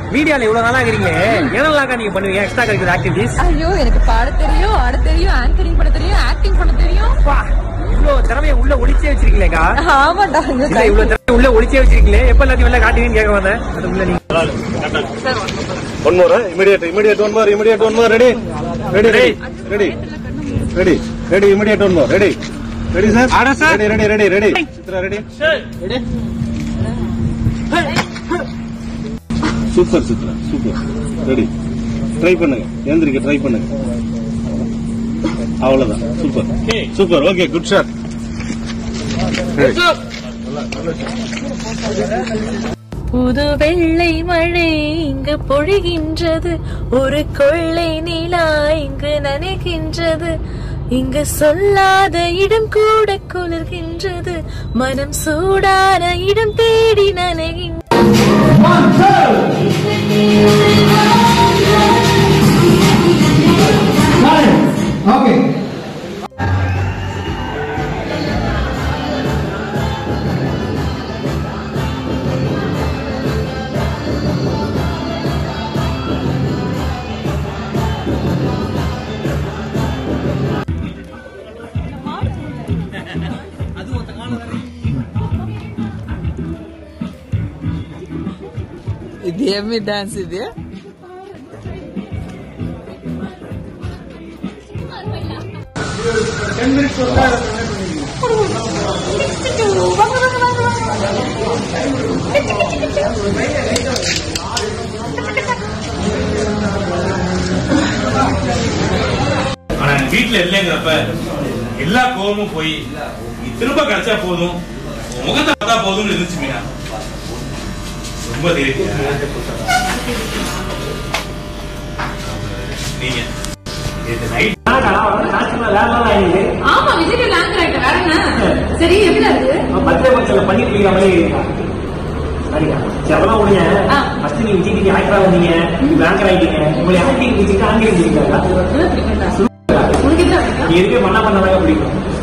மீடியால இவ்வளவு நாளா இருக்கிறீங்க என்னெல்லாம் நீங்க பண்ணுவீங்க எக்ஸ்ட்ரா கரிக்குலர் ஆக்டிவிட்டிஸ் ஐயோ எனக்கு பாட தெரியும் ஆட தெரியும் ஆங்கரிங் பண்ண தெரியும் ஆக்டிங் பண்ண தெரியும் இவ்வளவு திறமைய உள்ள ஒளிச்சே வச்சிருக்கீங்களேக்கா ஆமாண்டா இங்க இல்ல இவ்வளவு திறமைய உள்ள ஒளிச்சே வச்சிருக்கீங்களே எப்ப எல்லாத்தையும் வெளில காட்டுவீங்கன்னு கேட்க வந்தேன் அது உள்ள நீங்க One more, huh? immediate, immediate, one more, immediate, one more, ready? Ready, ready, ready, ready, ready, immediate, one more, ready? Ready, sir? Order, sir. Ready, ready, ready, ready. Chitra, ready? Super Chitra super ready try பண்ணுங்க எழுந்திரிக்க try பண்ணுங்க அவ்வளவுதான் super super okay good shot புது வெள்ளை மழை இங்கு பொழிகின்றது ஒரு கொள்ளை நிலா இங்கு நனைகின்றது இங்கு சொல்லாத இடம் கூட குளிர்கின்றது மனம் சூடான இடம் தேடி நனைகின்றது ఇది ఏమి డాన్స్ ఇది ஆனா வீட்டுல இல்லைங்கிறப்ப எல்லா கோபமும் போய் நீ திரும்ப கிடைச்சா போதும் உன் முகத்தை பார்த்தா போதும்னு இருந்துச்சு மீனா ரொம்ப தெரியும் நீங்க இது நைட் ஆமா விஜய் லாங் ஆயிட்ட வேற என்ன சரி எப்படி இருக்கு பர்த்டே ஃபங்க்ஷன்ல பண்ணிட்டு இருக்கிற மாதிரி இருக்கா சரியா சரி அதெல்லாம் விடுங்க ஆ. ஃபர்ஸ்ட் நீங்க விஜய் டிவி ஆக்டரா வந்தீங்க பேங்கர் ஆயிட்டீங்க உங்களை ஆக்டிங் வச்சுட்டு ஆங்கிலம் பிடிக்காதா உனக்கு என்ன நீ எதுவுமே பண்ண பண்ணதாங்க பிடிக்கும்